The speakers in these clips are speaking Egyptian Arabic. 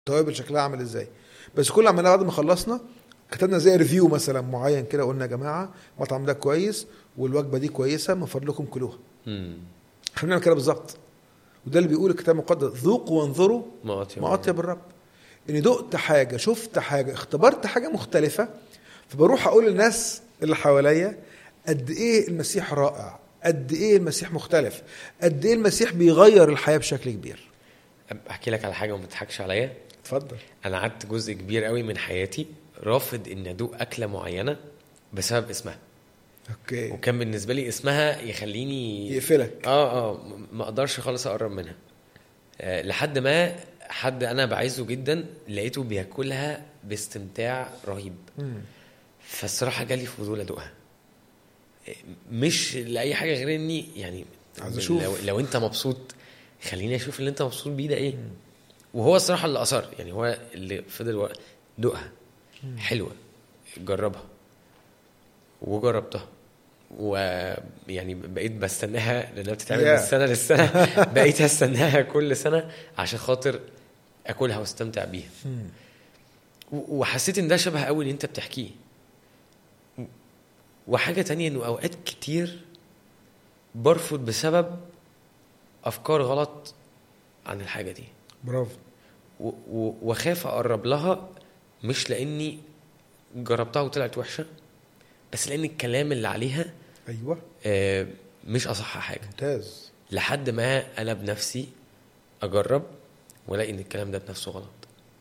التوابل شكلها عامل ازاي بس كل اللي عملناه بعد ما خلصنا كتبنا زي ريفيو مثلا معين كده قلنا يا جماعه المطعم ده كويس والوجبه دي كويسه من فضلكم كلوها مم. احنا بنعمل كده بالظبط وده اللي بيقول الكتاب المقدس ذوقوا وانظروا ما أطيب ما اطيب الرب اني دقت حاجه شفت حاجه اختبرت حاجه مختلفه فبروح اقول للناس اللي حواليا قد ايه المسيح رائع قد ايه المسيح مختلف قد ايه المسيح بيغير الحياه بشكل كبير احكي لك على حاجه وما تضحكش عليا اتفضل انا قعدت جزء كبير قوي من حياتي رافض ان ادوق اكله معينه بسبب اسمها اوكي وكان بالنسبه لي اسمها يخليني يقفلك اه اه م- ما اقدرش خالص اقرب منها آه لحد ما حد انا بعزه جدا لقيته بياكلها باستمتاع رهيب مم. فالصراحه جالي فضول ادوقها آه، مش لاي حاجه غير اني يعني عايز أشوف. لو, لو انت مبسوط خليني اشوف اللي انت مبسوط بيه ده ايه وهو الصراحه اللي اصر يعني هو اللي فضل و- دوقها حلوه جربها وجربتها ويعني بقيت بستناها لانها بتتعمل من Yeah. السنه للسنه بقيت استناها كل سنه عشان خاطر اكلها واستمتع بيها مم. و- وحسيت ان ده شبه قوي اللي انت بتحكيه و- وحاجه تانية انه اوقات كتير برفض بسبب افكار غلط عن الحاجه دي برافو و- و- واخاف اقرب لها مش لاني جربتها وطلعت وحشه بس لان الكلام اللي عليها ايوه آه، مش اصح حاجه ممتاز لحد ما انا بنفسي اجرب والاقي ان الكلام ده بنفسه غلط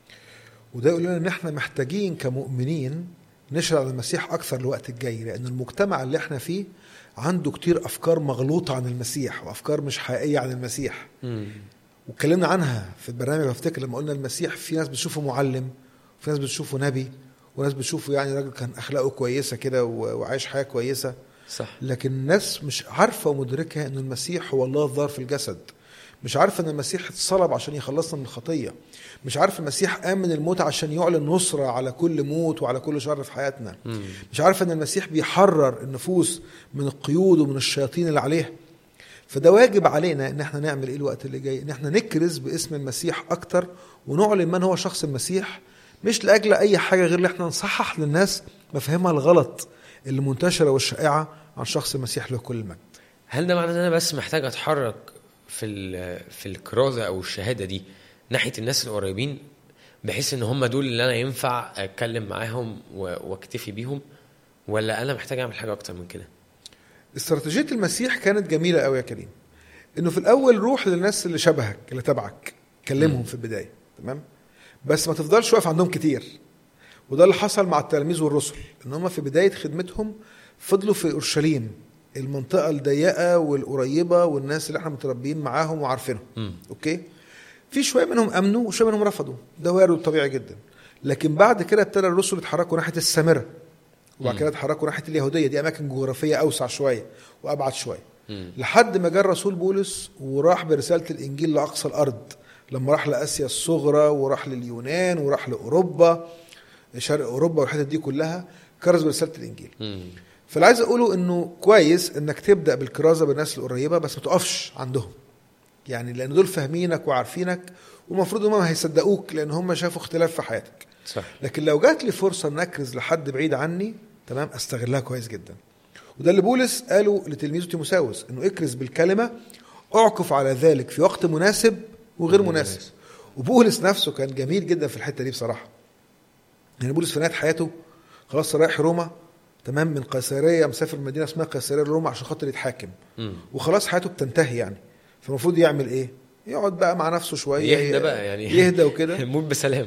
وده يقول لنا ان احنا محتاجين كمؤمنين نشرع المسيح اكثر الوقت الجاي لان المجتمع اللي احنا فيه عنده كتير افكار مغلوطه عن المسيح وافكار مش حقيقيه عن المسيح واتكلمنا عنها في البرنامج افتكر لما قلنا المسيح في ناس بتشوفه معلم وفي ناس بتشوفه نبي وناس بتشوفه يعني راجل كان اخلاقه كويسه كده و- وعايش حياه كويسه صح لكن الناس مش عارفه ومدركه ان المسيح هو الله الظاهر في الجسد مش عارفه ان المسيح اتصلب عشان يخلصنا من الخطيه مش عارف المسيح قام من الموت عشان يعلن نصره على كل موت وعلى كل شر في حياتنا مم. مش عارفه ان المسيح بيحرر النفوس من القيود ومن الشياطين اللي عليها فده واجب علينا ان احنا نعمل ايه الوقت اللي جاي ان احنا نكرز باسم المسيح اكتر ونعلن من هو شخص المسيح مش لاجل اي حاجه غير ان احنا نصحح للناس مفاهيمها الغلط اللي منتشره والشائعه عن شخص المسيح له كل المجد هل ده معناه ان انا بس محتاج اتحرك في ال- في الكرازه او الشهاده دي ناحيه الناس القريبين بحيث ان هم دول اللي انا ينفع اتكلم معاهم و- واكتفي بيهم ولا انا محتاج اعمل حاجه اكتر من كده استراتيجيه المسيح كانت جميله قوي يا كريم انه في الاول روح للناس اللي شبهك اللي تبعك كلمهم في البدايه تمام بس ما تفضلش واقف عندهم كتير وده اللي حصل مع التلاميذ والرسل ان هم في بدايه خدمتهم فضلوا في اورشليم المنطقه الضيقه والقريبه والناس اللي احنا متربيين معاهم وعارفينهم مم. اوكي في شويه منهم امنوا وشويه منهم رفضوا ده وارد طبيعي جدا لكن بعد كده ابتدى الرسل يتحركوا ناحيه السامره وبعد كده اتحركوا ناحيه اليهوديه دي اماكن جغرافيه اوسع شويه وابعد شويه مم. لحد ما جاء الرسول بولس وراح برساله الانجيل لاقصى الارض لما راح لاسيا الصغرى وراح لليونان وراح لاوروبا شرق اوروبا والحتت دي كلها كرز برساله الانجيل مم. فاللي عايز اقوله انه كويس انك تبدا بالكرازه بالناس القريبه بس ما تقفش عندهم يعني لان دول فاهمينك وعارفينك ومفروض هم هيصدقوك لان هم شافوا اختلاف في حياتك صح لكن لو جات لي فرصه ان اكرز لحد بعيد عني تمام استغلها كويس جدا وده اللي بولس قاله لتلميذه تيموساوس انه اكرز بالكلمه اعكف على ذلك في وقت مناسب وغير غير مناسب مناسب. وبولس نفسه كان جميل جدا في الحته دي بصراحه يعني بولس في نهايه حياته خلاص رايح روما تمام من قيصريه مسافر مدينه اسمها قيصريه لروما عشان خاطر يتحاكم مم. وخلاص حياته بتنتهي يعني فالمفروض يعمل ايه؟ يقعد بقى مع نفسه شويه يهدى بقى يعني يهدى وكده موت بسلام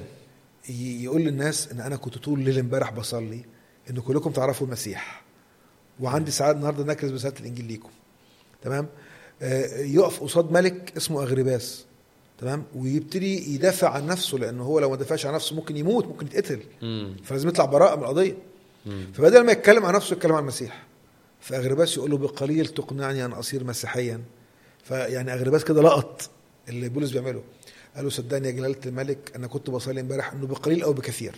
ي- يقول للناس ان انا كنت طول الليل امبارح بصلي ان كلكم تعرفوا المسيح وعندي سعاده النهارده نكرز برساله الانجيل ليكم تمام آه، يقف قصاد ملك اسمه اغرباس تمام ويبتدي يدافع عن نفسه لانه هو لو ما دافعش عن نفسه ممكن يموت ممكن يتقتل مم. فلازم يطلع براءه من القضيه مم. فبدل ما يتكلم عن نفسه يتكلم عن المسيح فاغرباس يقول له بقليل تقنعني ان اصير مسيحيا فيعني اغرباس كده لقط اللي بولس بيعمله قال له صدقني يا جلاله الملك انا كنت بصلي امبارح انه بقليل او بكثير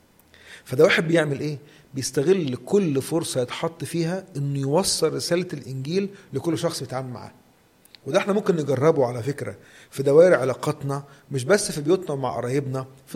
فده واحد بيعمل ايه بيستغل كل فرصه يتحط فيها انه يوصل رساله الانجيل لكل شخص بيتعامل معاه وده احنا ممكن نجربه على فكره في دوائر علاقاتنا مش بس في بيوتنا ومع قرايبنا في